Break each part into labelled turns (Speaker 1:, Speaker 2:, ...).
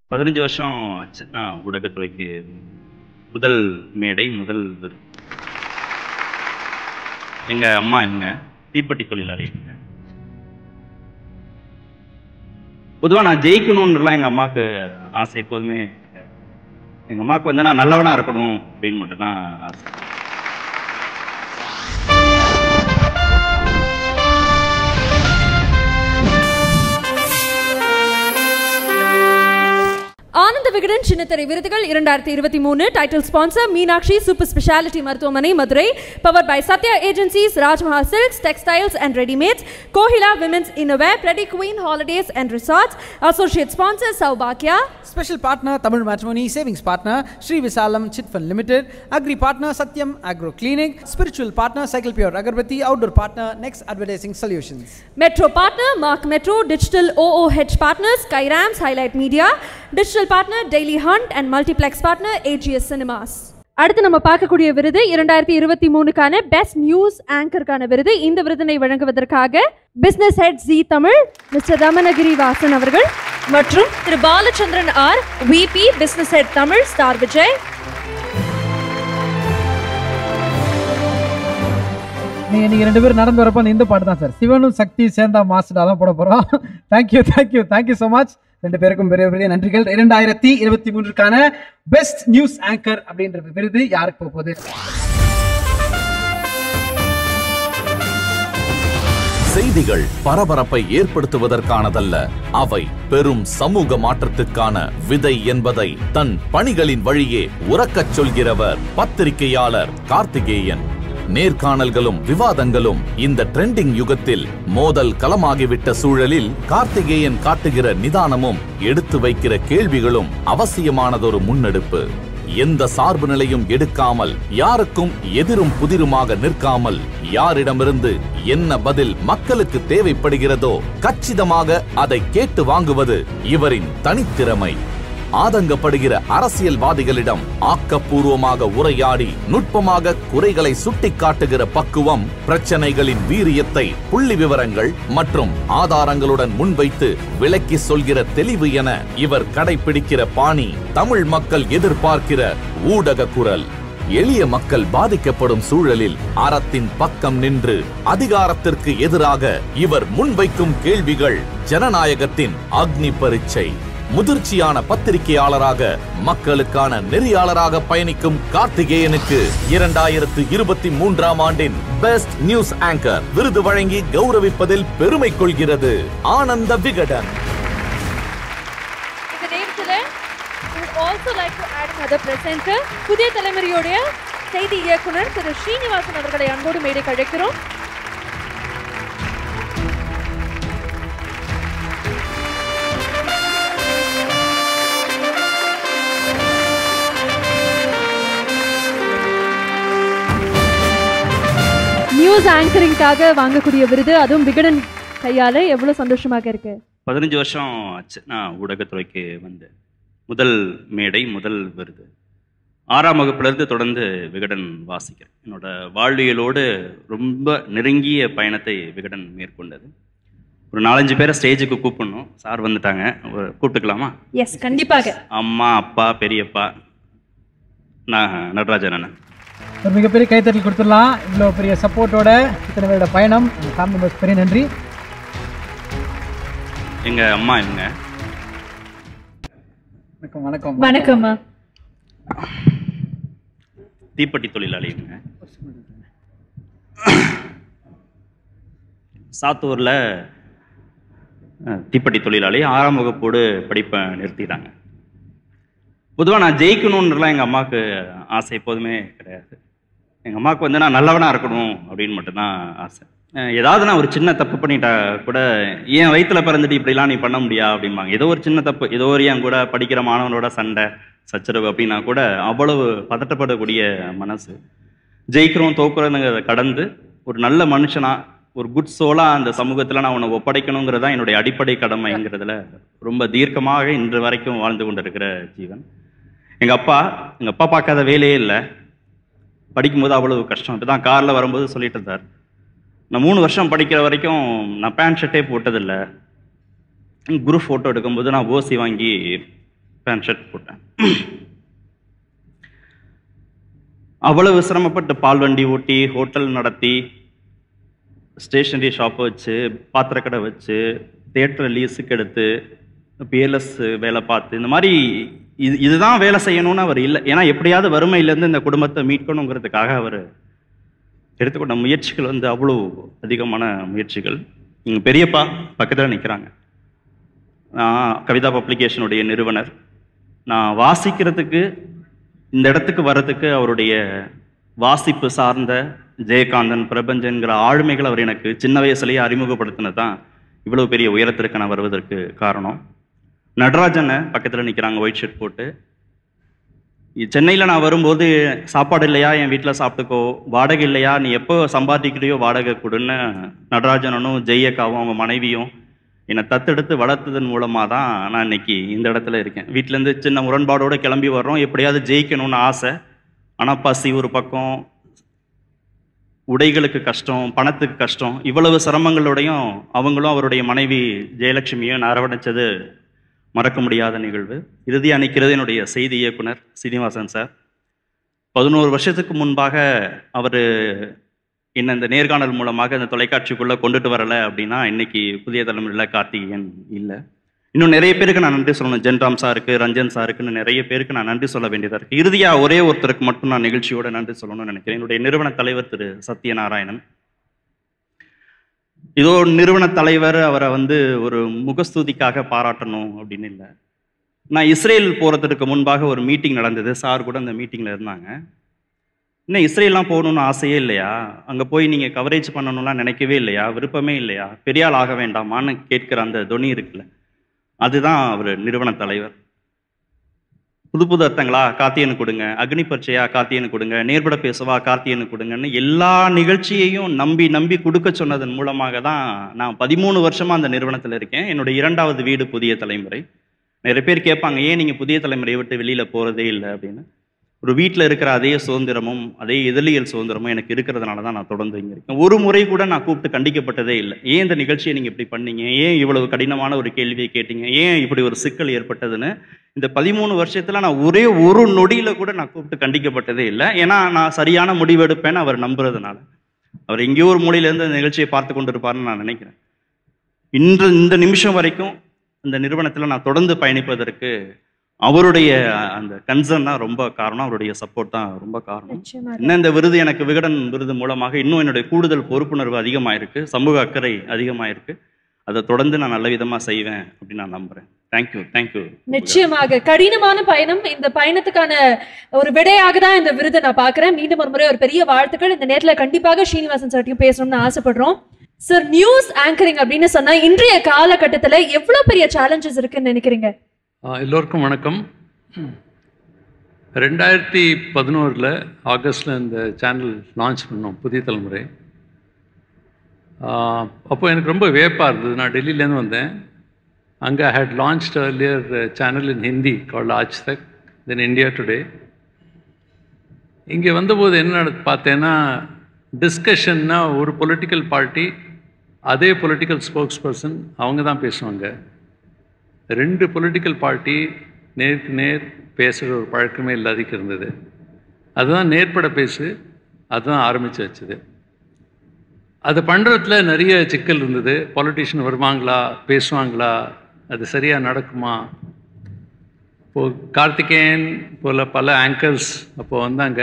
Speaker 1: பதினஞ்சு வருஷம் ஆச்சு நான் ஊடகத்துறைக்கு முதல் மேடை முதல் இது எங்க அம்மா இவங்க தீப்பெட்டி தொழிலாளி இவங்க பொதுவா நான் ஜெயிக்கணும்ன்றலாம் எங்க அம்மாவுக்கு ஆசை எப்போதுமே எங்க அம்மாவுக்கு வந்து நான் நல்லவனா இருக்கணும் அப்படின்னு மட்டும் தான் ஆசை
Speaker 2: ஆனந்த விகடன் சின்னத்திரை விருதுகள் இரண்டாயிரத்தி இருபத்தி மூணு title sponsor Meenakshi super speciality மருத்துவமனை Madurai power by Sathya agencies Rajmaha silks textiles and readymades Kohila women's innerwear பிரெடி queen holidays and resorts associate sponsor சௌபாக்கியா
Speaker 3: Special partner Tamil Matrimony, savings partner Sri Visalam Chit Fund Limited, agri partner Satyam Agro Clinic, spiritual partner Cycle Pure Agarbati, outdoor partner Next Advertising Solutions.
Speaker 2: Metro partner mark metro digital OOH partners கைராம்ஸ் highlight media digital partner Dailyhunt and multiplex partner AGS cinemas அடுத்து நம்ம பார்க்கக்கூடிய விருது இரண்டாயிரத்தி இருபத்தி மூணுக்கான best news ஆங்கருக்கான விருது இந்த விருதினை வழங்குவதற்காக business head Zee Tamil mister Ramanagiri Vasan அவர்கள் மற்றும் திரு Balachandran R VP business head Tamil Star Vijay
Speaker 4: நீங்க நீங்க ரெண்டு பேரும் நடந்து வரப்போ அந்த இந்த பாட்டு தான் சார் சிவனும் சக்தி சேர்ந்தா மாஸ்டர் அதான் போட போறோம் thank you thank you thank you so much ரெண்டு பேருக்கும் பெரிய பெரிய நன்றிகள் இரண்டாயிரத்தி இருபத்தி மூன்றுக்கான பெஸ்ட் நியூஸ் ஆங்கர் அப்படின்ற விருது யாருக்கு போக போகுது
Speaker 5: செய்திகள் பரபரப்பை ஏற்படுத்துவதற்கானதல்ல அவை பெரும் சமூக மாற்றத்துக்கான விதை என்பதை தன் பணிகளின் வழியே உறக்கச் சொல்கிறவர் பத்திரிகையாளர் கார்த்திகேயன் நேர்காணல்களும் விவாதங்களும் இந்த ட்ரெண்டிங் யுகத்தில் மோதல் களமாகிவிட்ட சூழலில் கார்த்திகேயன் காட்டுகிற நிதானமும் எடுத்து வைக்கிற கேள்விகளும் அவசியமானதொரு முன்னெடுப்பு எந்த சார்பு நிலையும் எடுக்காமல் யாருக்கும் எதிரும் புதிருமாக நிற்காமல் யாரிடமிருந்து என்ன பதில் மக்களுக்கு தேவைப்படுகிறதோ கச்சிதமாக அதை கேட்டு வாங்குவது இவரின் தனித்திறமை ஆதங்கப்படுகிற அரசியல்வாதிகளிடம் ஆக்கப்பூர்வமாக உரையாடி நுட்பமாக குறைகளை சுட்டிக்காட்டுகிற பக்குவம் பிரச்சனைகளின் வீரியத்தை புள்ளி விவரங்கள் மற்றும் ஆதாரங்களுடன் முன்வைத்து விளக்கி சொல்கிற தெளிவு என இவர் கடைபிடிக்கிற பாணி தமிழ் மக்கள் எதிர்பார்க்கிற ஊடக குரல் எளிய மக்கள் பாதிக்கப்படும் சூழலில் அறத்தின் பக்கம் நின்று அதிகாரத்திற்கு எதிராக இவர் முன்வைக்கும் கேள்விகள் ஜனநாயகத்தின் அக்னி பரீட்சை முதிர்ச்சியான பத்திரிகையாளராக மக்களுக்கான நெறியாளராக பயணிக்கும் கார்த்திகேயனுக்கு இரண்டாயிரத்து இருபத்தி மூன்றாம் ஆண்டின் பெஸ்ட் நியூஸ் ஆங்கர் விருது வழங்கி கௌரவிப்பதில் பெருமை கொள்கிறது ஆனந்த விகடன்
Speaker 2: இந்த நேரத்தில் also like to add another presenter புதிய தலைமுறையுடைய செய்தி இயக்குனர் திரு ஸ்ரீனிவாசன் அவர்களை அன்போடு மேடை கழைக்கிறோம் நியூஸ் ஆங்கரிங்காக வாங்கக்கூடிய விருது அதுவும் விகடன் கையால எவ்வளவு சந்தோஷமாக இருக்கு
Speaker 1: பதினஞ்சு வருஷம் ஆச்சு நான் ஊடகத்துறைக்கு வந்து முதல் மேடை முதல் விருது ஆறாம் வகுப்புலேருந்து தொடர்ந்து விகடன் வாசிக்கிறேன் என்னோட வாழ்வியலோடு ரொம்ப நெருங்கிய பயணத்தை விகடன் மேற்கொண்டது ஒரு நாலஞ்சு பேரை ஸ்டேஜுக்கு கூப்பிடணும் சார் வந்துட்டாங்க ஒரு கூப்பிட்டுக்கலாமா
Speaker 2: எஸ் கண்டிப்பாக
Speaker 1: அம்மா அப்பா பெரியப்பா நான் நடராஜன் அண்ணன்
Speaker 4: ஒரு மிகப்பெரிய கைத்தட்டல் கொடுத்துடலாம் இவ்வளோ பெரிய சப்போர்ட்டோட இத்தனை பேரோட பயணம் ஃபேமிலி மெம்பர்ஸ் பெரிய நன்றி
Speaker 1: எங்கள் அம்மா இவங்க
Speaker 4: வணக்கம் வணக்கம்
Speaker 2: வணக்கம்மா
Speaker 1: தீப்பெட்டி தொழிலாளி இவங்க சாத்தூரில் அஹ், தீப்பெட்டி தொழிலாளி ஆறாம் வகுப்போடு படிப்பை நிறுத்திட்டாங்க பொதுவாக நான் ஜெயிக்கணுன்றலாம் எங்கள் அம்மாவுக்கு ஆசை எப்போதுமே கிடையாது எங்கள் அம்மாவுக்கு வந்து நான் நல்லவனாக இருக்கணும் அப்படின்னு மட்டும்தான் ஆசை அஹ், ஏதாவது நான் ஒரு சின்ன தப்பு பண்ணிட்டா கூட ஏன் வயித்துல பிறந்துட்டு இப்படிலாம் நீ பண்ண முடியா அப்படிம்பாங்க ஏதோ ஒரு சின்ன தப்பு ஏதோ ஒரு என் கூட படிக்கிற மாணவனோட சண்டை சச்சரவு அப்படின்னா கூட அவ்வளவு பதட்டப்படக்கூடிய மனசு ஜெயிக்கிறோம் தோக்குறோங்கிறத கடந்து ஒரு நல்ல மனுஷனா ஒரு குட் சோலா அந்த சமூகத்தில் நான் உன்னை ஒப்படைக்கணுங்கிறது தான் என்னுடைய அடிப்படை கடமைங்கிறதுல ரொம்ப தீர்க்கமாக இன்று வரைக்கும் வாழ்ந்து கொண்டிருக்கிற ஜீவன் எங்கள் அப்பா எங்கள் அப்பா பார்க்காத வேலையே இல்லை படிக்கும்போது அவ்வளவு கஷ்டம் இப்போ தான் காரில் வரும்போது சொல்லிட்டு இருந்தார் நான் மூணு வருஷம் படிக்கிற வரைக்கும் நான் பேண்ட் ஷர்ட்டே போட்டதில்லை குரூப் ஃபோட்டோ எடுக்கும்போது நான் ஓசி வாங்கி பேண்ட் ஷர்ட் போட்டேன் அவ்வளவு சிரமப்பட்டு பால் வண்டி ஓட்டி ஹோட்டல் நடத்தி ஸ்டேஷனரி ஷாப் வச்சு பாத்திரக்கடை வச்சு தேட்டரை லீஸுக்கு எடுத்து பிஎல்எஸ் வேலை பார்த்து இந்த மாதிரி இது இதுதான் வேலை செய்யணும்னு அவர் இல்லை ஏன்னா எப்படியாவது வறுமையிலேருந்து இந்த குடும்பத்தை மீட்கணுங்கிறதுக்காக அவர் எடுத்துக்கொண்ட முயற்சிகள் வந்து அவ்வளோ அதிகமான முயற்சிகள் எங்கள் பெரியப்பா பக்கத்தில் நிற்கிறாங்க நான் கவிதா பப்ளிகேஷனுடைய நிறுவனர் நான் வாசிக்கிறதுக்கு இந்த இடத்துக்கு வர்றதுக்கு அவருடைய வாசிப்பு சார்ந்த ஜெயகாந்தன் பிரபஞ்சன்கிற ஆளுமைகள் அவர் எனக்கு சின்ன வயசுலேயே அறிமுகப்படுத்தினது தான் இவ்வளோ பெரிய உயரத்திற்கு நான் வருவதற்கு காரணம் நடராஜனை பக்கத்தில் நிற்கிறாங்க ஒயிட் ஷர்ட் போட்டு சென்னையில் நான் வரும்போது சாப்பாடு இல்லையா என் வீட்டில் சாப்பிட்டுக்கோ வாடகை இல்லையா நீ எப்போ சம்பாதிக்கிறியோ வாடகை கொடுன்னு நடராஜனனும் ஜெய்யக்காவும் அவங்க மனைவியும் என்னை தத்தெடுத்து வளர்த்ததன் மூலமாக தான் நான் இன்னைக்கு இந்த இடத்துல இருக்கேன் வீட்டிலேருந்து சின்ன முரண்பாடோடு கிளம்பி வர்றோம் எப்படியாவது ஜெயிக்கணும்னு ஆசை ஆனால் பசி ஒரு பக்கம் உடைகளுக்கு கஷ்டம் பணத்துக்கு கஷ்டம் இவ்வளவு சிரமங்களோடையும் அவங்களும் அவருடைய மனைவி ஜெயலட்சுமியும் நான் அரவணைச்சது மறக்க முடியாத நிகழ்வு இறுதியாக நிற்கிறது என்னுடைய செய்தி இயக்குனர் சீனிவாசன் சார் பதினோரு வருஷத்துக்கு முன்பாக அவர் என்ன இந்த நேர்காணல் மூலமாக இந்த தொலைக்காட்சிக்குள்ளே கொண்டுட்டு வரலை அப்படின்னா இன்னைக்கு புதிய தலைமுறையில் கார்த்திகேயன் இல்லை இன்னும் நிறைய பேருக்கு நான் நன்றி சொல்லணும் ஜென்ராம் சாருக்கு ரஞ்சன் சாருக்குன்னு நிறைய பேருக்கு நான் நன்றி சொல்ல வேண்டியதாக இருக்குது இறுதியாக ஒரே ஒருத்தருக்கு மட்டும் நான் நிகழ்ச்சியோட நன்றி சொல்லணும்னு நினைக்கிறேன் என்னுடைய நிறுவன தலைவர் திரு சத்யநாராயணன் இதோ நிறுவன தலைவர் அவரை வந்து ஒரு முகஸ்துதிக்காக பாராட்டணும் அப்படின்னு இல்லை நான் இஸ்ரேல் போகிறதுக்கு முன்பாக ஒரு மீட்டிங் நடந்தது சார் கூட அந்த மீட்டிங்கில் இருந்தாங்க இன்னும் இஸ்ரேல்லாம் போகணும்னு ஆசையே இல்லையா அங்கே போய் நீங்கள் கவரேஜ் பண்ணணும்லாம் நினைக்கவே இல்லையா விருப்பமே இல்லையா பெரியாள் ஆக வேண்டாமான்னு கேட்குற அந்த தொனி இருக்குல்ல அதுதான் அவர் நிறுவன தலைவர் புது புது அர்த்தங்களா கார்த்தியனு கொடுங்க அக்னி பரீட்சையா கார்த்தியனு கொடுங்க நேர்பட பேசவா கார்த்தியனு கொடுங்கன்னு எல்லா நிகழ்ச்சியையும் நம்பி நம்பி கொடுக்க சொன்னதன் மூலமாக தான் நான் பதிமூணு வருஷமா அந்த நிறுவனத்தில் இருக்கேன் என்னுடைய இரண்டாவது வீடு புதிய தலைமுறை நிறைய பேர் கேட்பாங்க ஏன் நீங்கள் புதிய தலைமுறையை விட்டு வெளியில் போகிறதே இல்லை அப்படின்னு ஒரு வீட்டில் இருக்கிற அதே சுதந்திரமும் அதே எதிரியல் சுதந்திரமும் எனக்கு இருக்கிறதுனால தான் நான் தொடர்ந்து இங்கே இருக்கேன் ஒரு முறை கூட நான் கூப்பிட்டு கண்டிக்கப்பட்டதே இல்லை ஏன் இந்த நிகழ்ச்சியை நீங்கள் இப்படி பண்ணீங்க ஏன் இவ்வளவு கடினமான ஒரு கேள்வியை கேட்டீங்க ஏன் இப்படி ஒரு சிக்கல் ஏற்பட்டதுன்னு இந்த பதிமூணு வருஷத்தில் நான் ஒரே ஒரு நொடியில் கூட நான் கூப்பிட்டு கண்டிக்கப்பட்டதே இல்லை ஏன்னா நான் சரியான முடிவு எடுப்பேன்னு அவர் நம்புறதுனால அவர் எங்கேயோ ஒரு மூலையிலேருந்து இந்த நிகழ்ச்சியை பார்த்து கொண்டு இருப்பாருன்னு நான் நினைக்கிறேன் இன்று இந்த நிமிஷம் வரைக்கும் இந்த நிறுவனத்தில் நான் தொடர்ந்து பயணிப்பதற்கு அவருடைய அந்த கன்சர்ன் தான் ரொம்ப காரணம் அவருடைய சப்போர்ட் தான் ரொம்ப காரணம்
Speaker 2: நிச்சயமாக
Speaker 1: இன்னும் இந்த விருது எனக்கு விகடன் விருது மூலமாக இன்னும் என்னுடைய கூடுதல் பொறுப்புணர்வு அதிகமாயிருக்கு சமூக அக்கறை அதிகமாயிருக்கு அதை தொடர்ந்து நான் நல்ல விதமாக செய்வேன் அப்படின்னு நான் நம்புறேன் தேங்க்யூ தேங்க்யூ
Speaker 2: நிச்சயமாக கடினமான பயணம் இந்த பயணத்துக்கான ஒரு விடையாக தான் இந்த விருதை நான் பார்க்கிறேன் மீண்டும் ஒரு முறை ஒரு பெரிய வாழ்த்துக்கள் இந்த நேரத்துல கண்டிப்பாக ஸ்ரீனிவாசன் சார்ட்டையும் பேசணும்னு ஆசைப்படுறோம் சார் நியூஸ் ஆங்கரிங் அப்படின்னு சொன்னா இன்றைய காலகட்டத்துல எவ்வளவு பெரிய சேலஞ்சஸ் இருக்குன்னு நினைக்கிறீங்க
Speaker 6: ஆ, எல்லோருக்கும் வணக்கம் ரெண்டாயிரத்தி பதினோரில் ஆகஸ்டில் இந்த சேனல் லான்ச் பண்ணோம் புதிய தலைமுறை ஆ, அப்போ எனக்கு ரொம்ப வியப்பாக இருந்தது நான் டெல்லியிலேருந்து வந்தேன் அங்கே I had launched earlier channel in Hindi called Aaj Tak then India today இங்கே வந்தபோது என்ன நட- பார்த்தேன்னா டிஸ்கஷன்னா ஒரு பொலிட்டிக்கல் பார்ட்டி அதே பொலிட்டிக்கல் ஸ்போக்ஸ் பர்சன் அவங்க தான் பேசுவாங்க ரெண்டு பொலிட்டிக்கல் பார்ட்டி நேருக்கு நேர் பேசுகிற ஒரு பழக்கமே இல்லாதிக்கு இருந்தது அதுதான் நேர்பட பேசு அதுதான் ஆரம்பித்து வச்சது அதை பண்ணுறதுல நிறைய சிக்கல் இருந்தது பொலிட்டிஷியன் வருவாங்களா பேசுவாங்களா அது சரியாக நடக்குமா இப்போது கார்த்திகேயன் போல் பல ஆங்கர்ஸ் அப்போ வந்தாங்க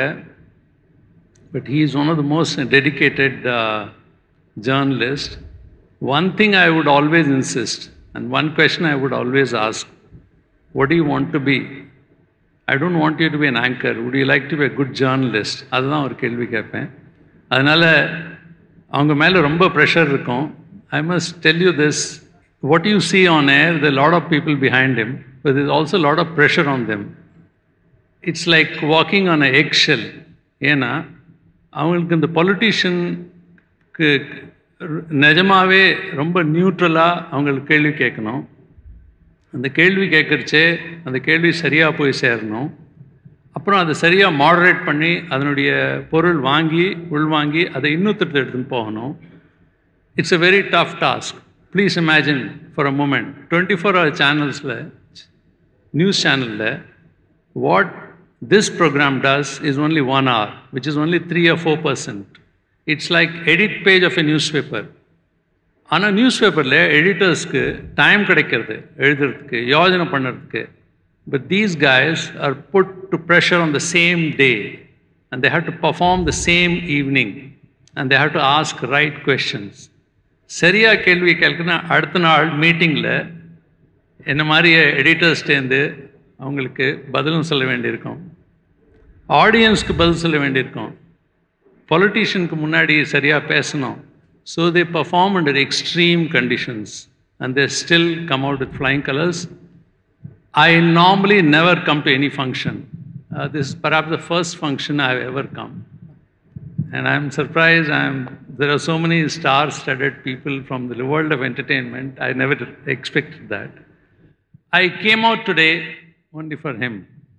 Speaker 6: but he is one of the most dedicated uh, journalists. One thing I would always insist, and one question I would always ask what do you want to be? I don't want you to be an anchor. Would you like to be a good journalist? அதுதான் ஒரு கேள்வி கேட்பேன் அதனால் அவங்க மேலே ரொம்ப pressure இருக்கும் I must tell you this what you see on air, there are a lot of people behind him, but there's also a lot of pressure on them. It's like walking on a எக்ஷெல் ஏன்னா அவங்களுக்கு இந்த பொலிட்டிஷியனுக்கு நிஜமாவே ரொம்ப நியூட்ரலாக அவங்களுக்கு கேள்வி கேட்கணும் அந்த கேள்வி கேட்குறச்சே அந்த கேள்வி சரியாக போய் சேரணும் அப்புறம் அதை சரியாக மாடரேட் பண்ணி அதனுடைய பொருள் வாங்கி உள்வாங்கி அதை இன்னொருத்தருக்கு எடுத்துன்னு போகணும் it's a very tough task please imagine for a moment twenty four hour சேனல்ஸில் நியூஸ் சேனலில் what this programme does is only one hour which is only three or four percent it's like edit page of a newspaper ஆனால் நியூஸ் பேப்பரில் எடிட்டர்ஸ்க்கு time கிடைக்கிறது எழுதுறதுக்கு யோஜனை பண்ணுறதுக்கு but these guys are put to pressure on the same day and they have to perform the same evening and they have to ask right questions சரியாக கேள்வி கேட்கணும்னா அடுத்த நாள் மீட்டிங்கில் என்ன மாதிரி எடிட்டர்ஸ்டேருந்து அவங்களுக்கு பதிலும் சொல்ல வேண்டியிருக்கும் ஆடியன்ஸ்க்கு பதில் சொல்ல வேண்டியிருக்கும் பொலிட்டீஷியனுக்கு முன்னாடி சரியாக பேசணும் so they perform under extreme conditions and they still come out with flying colours I normally never come to any function. Uh, this is perhaps the first function I've ever come. And I'm surprised. I'm, there are so many star studded people from the world of entertainment. I never expected that. I came out today only for him.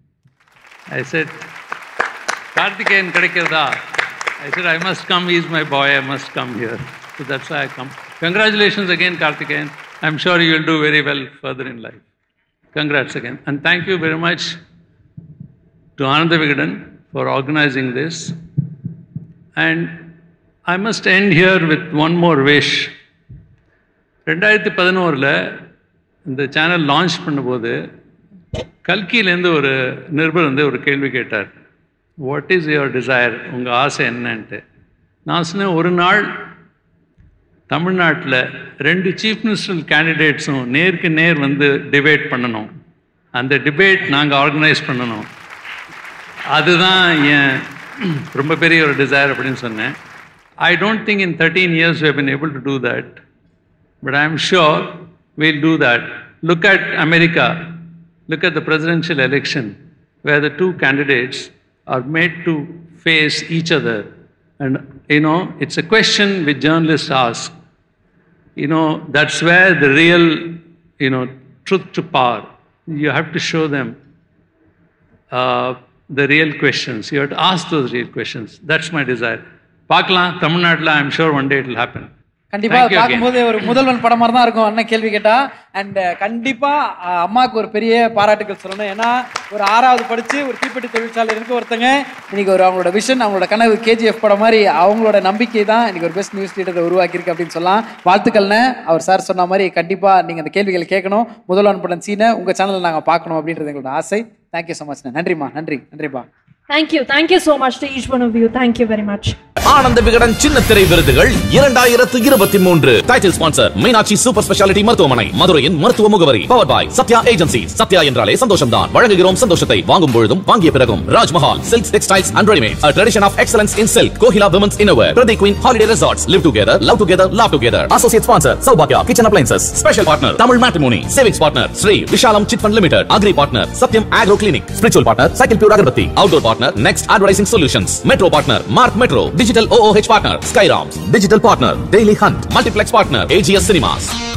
Speaker 6: I said, Karthikeyan Kadikirda. I said, I must come. He's my boy. I must come here. So that's why I come. Congratulations again, Karthikeyan. I'm sure you will do very well further in life. Congrats again. And thank you very much to Ananda Vigadan for organizing this. And I must end here with one more wish. ரெண்டாயிரத்தி பதினோரில் இந்த channel launch பண்ணும்போது கல்கியிலேருந்து ஒரு நிருபர் வந்து ஒரு கேள்வி கேட்டார் what is your desire உங்கள் ஆசை என்னன்ட்டு நான் சொன்னேன் ஒரு நாள் தமிழ்நாட்டில் ரெண்டு சீஃப் மினிஸ்டர் கேண்டிடேட்ஸும் நேருக்கு நேர் வந்து டிபேட் பண்ணணும் அந்த டிபேட் நாங்கள் ஆர்கனைஸ் பண்ணணும் அதுதான் என் ரொம்ப பெரிய ஒரு டிசைர் அப்படின்னு சொன்னேன் I don't think in thirteen years we been able to do that but I am sure will do that look at America look at the presidential election where the two candidates are made to face each other and you know it's a question which journalists ask you know that's where the real you know truth to power you have to show them uh, the real questions you have to ask those real questions that's my desire பார்க்கலாம் தமிழ்நாட்டில் I'm sure one day it will happen
Speaker 4: கண்டிப்பா
Speaker 6: Thank you again.
Speaker 4: பார்க்கும்போது ஒரு முதல்வன் படம் மாதிரி தான் இருக்கும் அண்ணன் கேள்வி கேட்டா அண்ட் கண்டிப்பா அஹ், அம்மாவுக்கு ஒரு பெரிய பாராட்டுகள் சொல்லணும் ஏன்னா ஒரு ஆறாவது படிச்சு ஒரு தீப்பெட்டி தொழிற்சாலை இருக்க ஒருத்தங்க இன்னைக்கு ஒரு அவங்களோட விஷன் அவங்களோட கனவு கேஜிஎஃப் படம் மாதிரி அவங்களோட நம்பிக்கை தான் இன்னைக்கு ஒரு பெஸ்ட் நியூஸ் லீடரை உருவாக்கியிருக்கு அப்படின்னு சொல்லலாம் வாழ்த்துக்கள்னு அவர் சார் சொன்ன மாதிரி கண்டிப்பா நீங்க அந்த கேள்விகளை கேட்கணும் முதல்வன் படம் சீனை உங்க சேனல்ல நாங்க பார்க்கணும் அப்படின்றது எங்களோட ஆசை தேங்க்யூ ஸோ மச் நன்றிம்மா நன்றி நன்றிப்பா
Speaker 2: Thank you. Thank you so much to each one of you. Thank you very much.
Speaker 5: ஆனந்த விகடன் சின்ன திரை விருதுகள் இரண்டாயிரத்து இருபத்தி மூன்று title sponsor Meenakshi super speciality மருத்துவமனை மதுரையின் மருத்துவ முகவரி power by Sathya agency Sathya என்றாலே சந்தோஷம் தான் வழங்குகிறோம் சந்தோஷத்தை வாங்கும் பொழுதும் வாங்கிய பிறகும் Rajmahal silk textiles and readymade a tradition of excellence in silk Kohila women's innerwear பிரதி queen holiday resorts live together love together love together associate sponsor சௌபாக்யா kitchen appliances special partner Tamil matrimony savings partner Sri Vishalam chit fund limited agri partner சத்யம் agro clinic spiritual partner cycle pure agarbatti outdoor partner next advertising solutions metro partner mark metro digital ooh partner skyroms digital partner daily hunt multiplex partner ags cinemas